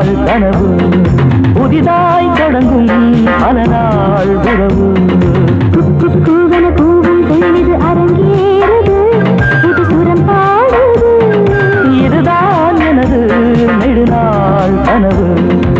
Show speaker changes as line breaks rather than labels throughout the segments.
நெடுநாள் கனவு புதிதாய் தொடங்கும் பல நாள் உறவு
கூவன கூவும் பொழுது அரங்கேறுது புது சுரம் பாடுது
இதுதான் எனது நெடுநாள் கனவு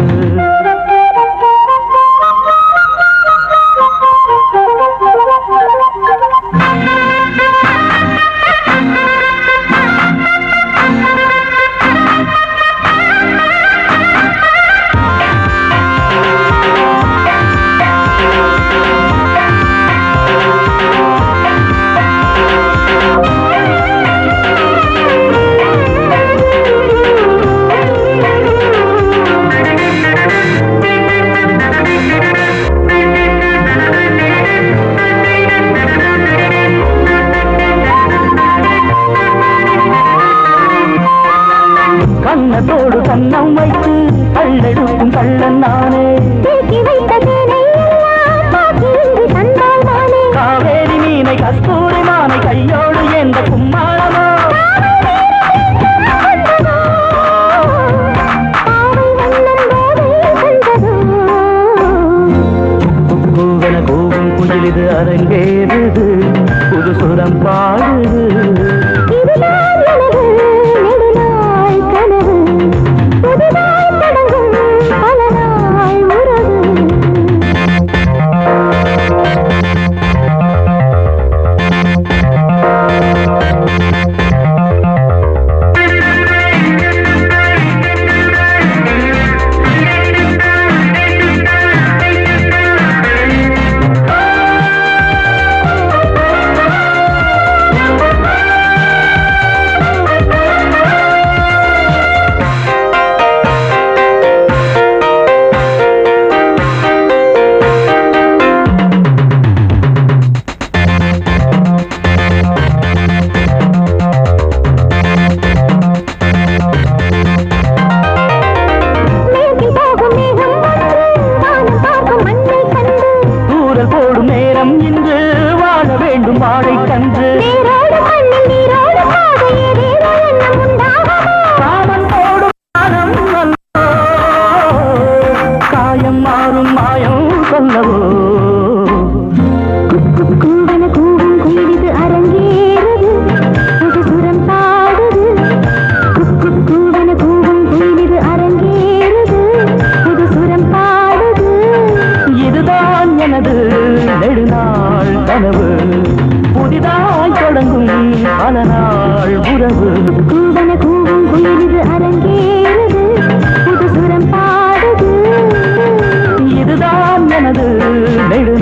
கண்ணத்தோடு கண்ணம் வைத்து கள்ளெடுக்கும் கள்ளன் நானே
தூக்கி வைத்த தேனை எல்லாம் காத்திருந்து தந்தாள் நானே
காவேரி மீனை கஸ்தூரி மானை கையோடு எந்த கும்மாளமோ கூவன கூவும் குயிலிது அரங்கேறுது புது சுரம் பாடுது தூரல் போடும் நேரம் இன்று வாழ வேண்டும் வாழை கன்று காமன் போடும் மனம் அல்லவோ, காயம் மாறும் மாயம் சொல்லவோ
கூவன கூவும் குயிலிது அரங்கேறுது புது சுரம் பாடுது குக்கு கூவன கூவும் குயிலிது அரங்கேறுது புது சுரம் பாடுது
இதுதான் எனது நெடுநாள் கனவு புதிதாய் தொடங்கும் பல நாள் உறவு
கூவன கூவும் குயிலிது அரங்கேறுது புது சுரம் பாடுது
இதுதான் எனது நெடு